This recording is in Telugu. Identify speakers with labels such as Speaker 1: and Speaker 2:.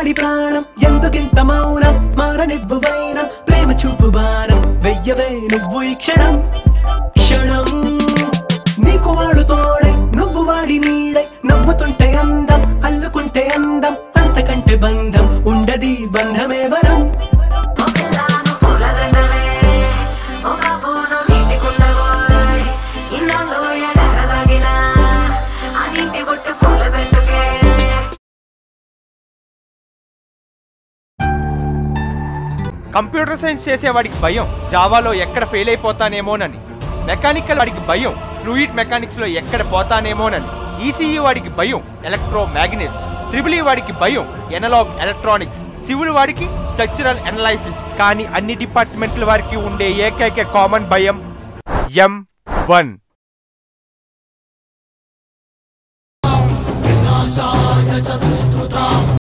Speaker 1: వాడి ప్రాణం ఎందుకింత మౌనం మారనివ్వు వైనం ప్రేమ చూపు బాణం వెయ్యవే నువ్వు ఈ క్షణం క్షణం నీకు వాడు తోడై నువ్వు వాడి నీడై నవ్వుతుంటే అందం అల్లుకుంటే అందం అంతకంటే బంధం ఉండది బంధమే వరం
Speaker 2: ఒకలాను పూలదండలే ఒక పూను నీటి కుండగోయ్ ఇన్నాళ్ళు ఎడరదగిన ఆ నీటి బొట్టు పూల చెట్టుకే
Speaker 3: కంప్యూటర్ సైన్స్ చేసేవాడికి భయం జావాలో ఎక్కడ ఫెయిల్ అయిపోతానేమోనని మెకానికల్ వాడికి భయం ఫ్లూయిడ్ మెకానిక్స్ లో ఎక్కడ పోతానేమోనని ఈసీఈ వాడికి భయం ఎలక్ట్రో మ్యాగ్నెట్స్ త్రిబుల్ ఈ వాడికి భయం ఎనలాగ్ ఎలక్ట్రానిక్స్ సివిల్ వాడికి స్ట్రక్చరల్ అనలైసిస్ కానీ అన్ని డిపార్ట్మెంట్ల వారికి ఉండే ఏకైక కామన్ భయం ఎం వన్
Speaker 1: సాగ చతుష్ట